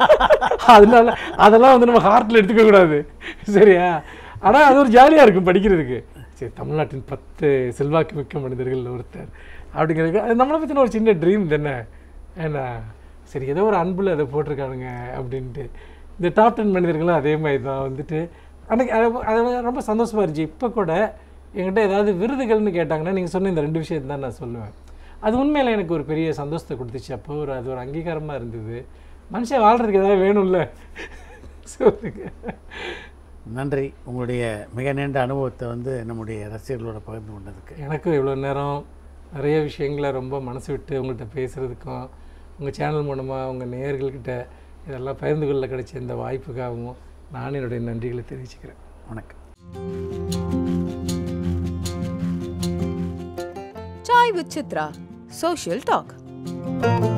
Speaker 3: அதனால அதெல்லாம் வந்து நம்ம ஹார்ட்டில் எடுத்துக்க கூடாது சரியா ஆனால் அது ஒரு ஜாலியாக இருக்கும் படிக்கிறதுக்கு சரி தமிழ்நாட்டின் பத்து செல்வாக்கு மிக்க மனிதர்கள் ஒருத்தர் அப்படிங்கிறதுக்கு அது நம்மளை பற்றின ஒரு சின்ன ட்ரீம் தானே ஏன்னா சரி ஏதோ ஒரு அன்பில் அதை போட்டிருக்கானுங்க அப்படின்ட்டு இந்த டாப் டென் மனிதர்களும் அதே மாதிரி தான் வந்துட்டு அன்னைக்கு அது அது ரொம்ப சந்தோஷமாக இருந்துச்சு இப்போ கூட என்கிட்ட ஏதாவது விருதுகள்னு கேட்டாங்கன்னா நீங்கள் சொன்ன இந்த ரெண்டு விஷயத்தை தான் நான் சொல்லுவேன் அது உண்மையில் எனக்கு ஒரு பெரிய சந்தோஷத்தை கொடுத்துச்சு அப்போ ஒரு அது ஒரு அங்கீகாரமாக இருந்தது மனுஷன் வாழ்கிறதுக்கு ஏதாவது வேணும்ல சொல்லுங்க
Speaker 2: நன்றி உங்களுடைய மிக நீண்ட அனுபவத்தை வந்து நம்முடைய ரசிகர்களோட பகிர்ந்து கொண்டதுக்கு
Speaker 3: எனக்கும் இவ்வளோ நேரம் நிறைய விஷயங்களை ரொம்ப மனசு விட்டு உங்கள்கிட்ட பேசுகிறதுக்கும் உங்கள் சேனல் மூலமாக உங்கள் நேயர்கள்கிட்ட இதெல்லாம் பகிர்ந்து கொள்ள கிடைச்ச இந்த வாய்ப்புக்காகவும் நான் என்னுடைய நன்றிகளை தெரிவிச்சுக்கிறேன்
Speaker 2: வணக்கம்
Speaker 1: Chai with Chitra. Social talk.